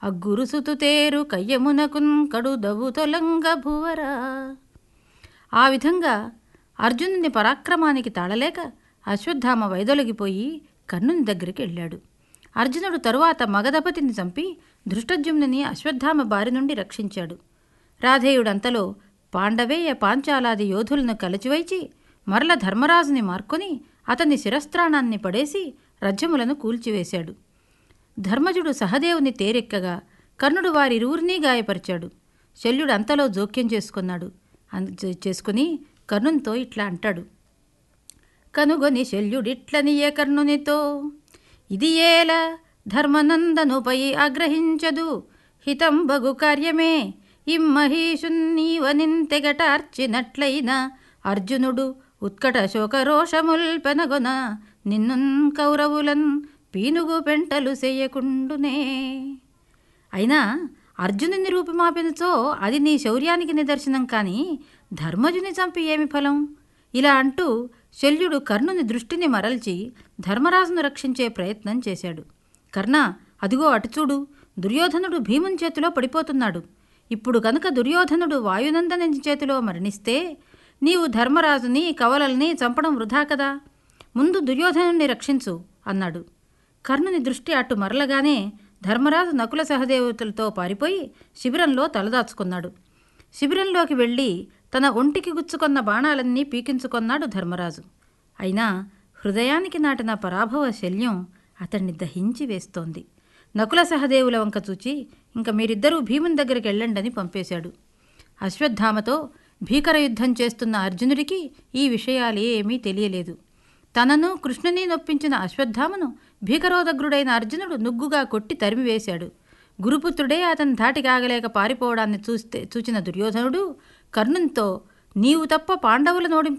అగ్గురుసుతు తేరు కయ్యమునకున్ కడుదవు తొలంగ భువరా ఆ విధంగా అర్జునుని పరాక్రమానికి తాళలేక అశ్వత్థామ వైదొలగిపోయి కర్ణుని దగ్గరికి వెళ్ళాడు అర్జునుడు తరువాత మగధపతిని చంపి ధృష్టజుమ్నుని అశ్వత్థామ బారి నుండి రక్షించాడు రాధేయుడంతలో పాండవేయ పాంచాలాది యోధులను కలచివైచి మరల ధర్మరాజుని మార్కొని అతని శిరస్త్రాణాన్ని పడేసి రజ్యములను కూల్చివేశాడు ధర్మజుడు సహదేవుని తేరెక్కగా కర్ణుడు వారిరువురినీ గాయపరిచాడు శల్యుడు అంతలో జోక్యం చేసుకున్నాడు అన్- చే- చేసుకుని కర్ణునితో ఇట్లా అంటాడు కనుగొని శల్యుడిట్లనియే కర్ణునితో ఇది ఏల ధర్మనందనుపై ఆగ్రహించదు హితం బగు కార్యమే ఇమ్మహీషున్నీవనింతెగటార్చినట్లయిన అర్జునుడు ఉత్కట శోకరోషముల్ పెనగొన నిన్నున్ కౌరవులన్ పీనుగు పెంటలు చేయకుండునే అయినా అర్జునుని రూపుమాపినచో అది నీ శౌర్యానికి నిదర్శనం కానీ ధర్మజుని చంపి ఏమి ఫలం ఇలా అంటూ శల్యుడు కర్ణుని దృష్టిని మరల్చి ధర్మరాజును రక్షించే ప్రయత్నం చేశాడు కర్ణ అదిగో అటు చూడు దుర్యోధనుడు భీముని చేతిలో పడిపోతున్నాడు ఇప్పుడు కనుక దుర్యోధనుడు వాయునందని చేతిలో మరణిస్తే నీవు ధర్మరాజుని కవలల్ని చంపడం వృధా కదా ముందు దుర్యోధనుణ్ణి రక్షించు అన్నాడు కర్ణుని దృష్టి అటు మరలగానే ధర్మరాజు నకుల సహదేవతలతో పారిపోయి శిబిరంలో తలదాచుకున్నాడు శిబిరంలోకి వెళ్ళి తన ఒంటికి గుచ్చుకొన్న బాణాలన్నీ పీకించుకొన్నాడు ధర్మరాజు అయినా హృదయానికి నాటిన పరాభవ శల్యం అతన్ని దహించి వేస్తోంది నకుల సహదేవుల వంక చూచి ఇంక మీరిద్దరూ భీముని దగ్గరికి వెళ్ళండని పంపేశాడు అశ్వత్థామతో భీకర యుద్ధం చేస్తున్న అర్జునుడికి ఈ విషయాలేమీ తెలియలేదు తనను కృష్ణుని నొప్పించిన అశ్వత్థామను భీకరోదగ్రుడైన అర్జునుడు నుగ్గుగా కొట్టి తరిమివేశాడు గురుపుత్రుడే అతని ధాటికి ఆగలేక పారిపోవడాన్ని చూస్తే చూచిన దుర్యోధనుడు కర్ణునితో నీవు తప్ప పాండవుల నోడింపు